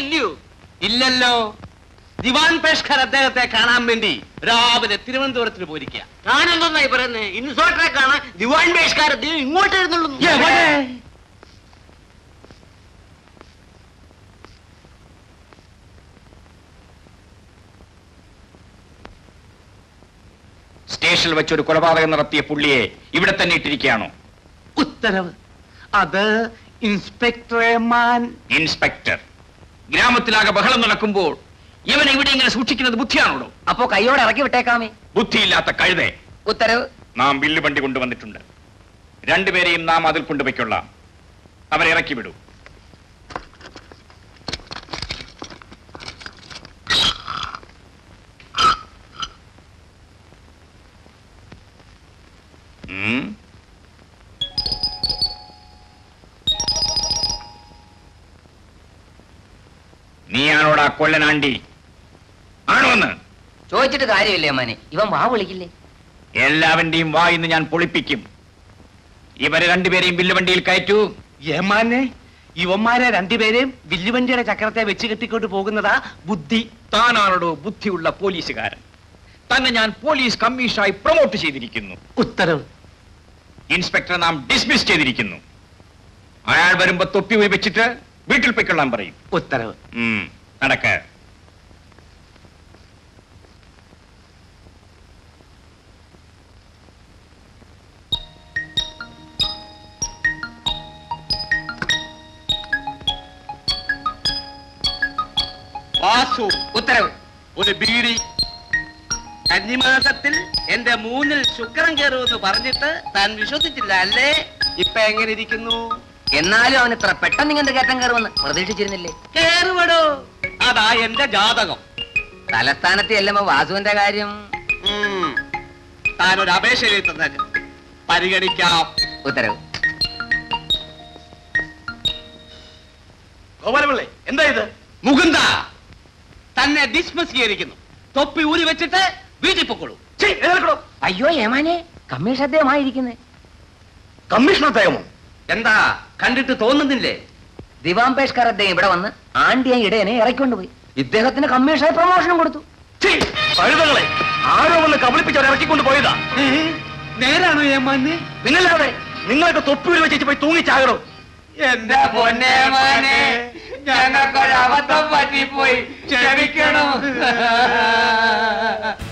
ഇല്ലയോ ഇല്ലല്ലോ ദിവാൻ പേഷ്കർ അദ്ദേഹത്തെ കാണാൻ വേണ്ടി രാവിലെ തിരുവനന്തപുരത്തിന് പോയിരിക്കുക ഞാനെന്തായി പറയുന്നത് ഇൻസ്പെക്ടറെ കാണാൻ ദിവാൻ ബേഷ്കാർ ഇങ്ങോട്ട് എഴുന്നള്ളൂ സ്റ്റേഷനിൽ വെച്ചൊരു കൊലപാതകം നടത്തിയ പുള്ളിയെ ഇവിടെ തന്നെ ഇട്ടിരിക്കുകയാണോ ഉത്തരവ് അത് ഇൻസ്പെക്ടറെ മാൻ ഇൻസ്പെക്ടർ ഗ്രാമത്തിലാകെ ബഹളം നടക്കുമ്പോൾ ഇവൻ ഇവിടെ ഇങ്ങനെ സൂക്ഷിക്കുന്നത് ബുദ്ധിയാണോ അപ്പോ കൈയോടെ ഇറക്കി വിട്ടേക്കാമേ ബുദ്ധിയില്ലാത്ത കഴുതേ ഉത്തരവ് നാം വില്ല് വണ്ടി കൊണ്ടുവന്നിട്ടുണ്ട് രണ്ടുപേരെയും നാം അതിൽ കൊണ്ടുപോയിക്കൊള്ളാം അവരെ ഇറക്കി വിടൂ ഉം. നീയാണോടാ കൊല്ലനാണ്ടി ആണോന്ന് ചോദിച്ചിട്ട് കാര്യമില്ലേ മോനെ ഇവൻ വാ വിളിക്കില്ലേ എല്ലാവന്റെയും വാ ഇന്ന് ഞാൻ പൊളിപ്പിക്കും ഇവരെ രണ്ടുപേരെയും വില്ലുവണ്ടിയിൽ കയറ്റൂ ഏമാനെ ഇവന്മാരെ രണ്ടുപേരെയും വില്ലുവണ്ടിയുടെ ചക്രത്തെ വെച്ച് കെട്ടിക്കൊണ്ട് പോകുന്നതാ ബുദ്ധി താനാണോ ബുദ്ധിയുള്ള പോലീസുകാരൻ തന്നെ ഞാൻ പോലീസ് കമ്മീഷണറായി പ്രൊമോട്ട് ചെയ്തിരിക്കുന്നു ഉത്തരവ് ഇൻസ്പെക്ടറെ നാം ഡിസ്മിസ് ചെയ്തിരിക്കുന്നു അയാൾ വരുമ്പോ തൊപ്പി പോയി വെച്ചിട്ട് വീട്ടിൽ പൊയ്ക്കൊള്ളാൻ പറയും ഉത്തരവ് ഉം, നടക്ക വാസു ഉത്തരവ് ഒരു ബീഡി കന്നിമാസത്തിൽ എന്റെ മൂന്നിൽ ശുക്രൻ കയറുമെന്ന് പറഞ്ഞിട്ട് താൻ വിശ്വസിച്ചില്ല അല്ലേ ഇപ്പൊ എങ്ങനെ ഇരിക്കുന്നു എന്നാലും അവൻ ഇത്ര പെട്ടെന്ന് ഇങ്ങനത്തെ കയറ്റം കയറുമെന്ന് പ്രതീക്ഷിച്ചിരുന്നില്ലേ കേറുവടോ അതാ എന്റെ ജാതകം തലസ്ഥാനത്ത് ചെല്ലുമ്പോ വാസുവിന്റെ കാര്യം ഉം. താൻ ഒരു അപേക്ഷ എഴുതി തന്നേക്ക് പരിഗണിക്കാം ഉത്തരവ് ഗോപാലപിള്ളേ എന്താ ഇത് മുകുന്ദ തന്നെ ഡിസ്മിസ് ചെയ്തിരിക്കുന്നു തൊപ്പി ഊരി വെച്ചിട്ട് വീട്ടിൽ പൊക്കോളൂ അയ്യോ ഏമാനെ കമ്മീഷൻ അദ്ദേഹമായിരിക്കുന്നേ കമ്മീഷണർ തയമോ എന്താ കണ്ടിട്ട് തോന്നുന്നില്ലേ ദിവാം പേഷ്കർ അദ്ദേഹം ഇവിടെ വന്ന് ആണ്ടിയ ഇടയനെ ഇറക്കിക്കൊണ്ടുപോയി ഇദ്ദേഹത്തിന് കമ്മീഷണർ പ്രൊമോഷനും കൊടുത്തു പഴുതകളെ ആരോ വന്ന് കബളിപ്പിച്ചവരെ ഇറക്കിക്കൊണ്ട് പോയതാ നേരാണോ ഏമാന് നിങ്ങളാതെ നിങ്ങളൊക്കെ തൊപ്പി ഊരി വെച്ചിട്ട് പോയി തൂങ്ങിച്ചാകണോ എന്റെ പൊന്നേമാനെ ഞങ്ങൾക്കൊരബദ്ധം പറ്റിപ്പോയി ക്ഷമിക്കണം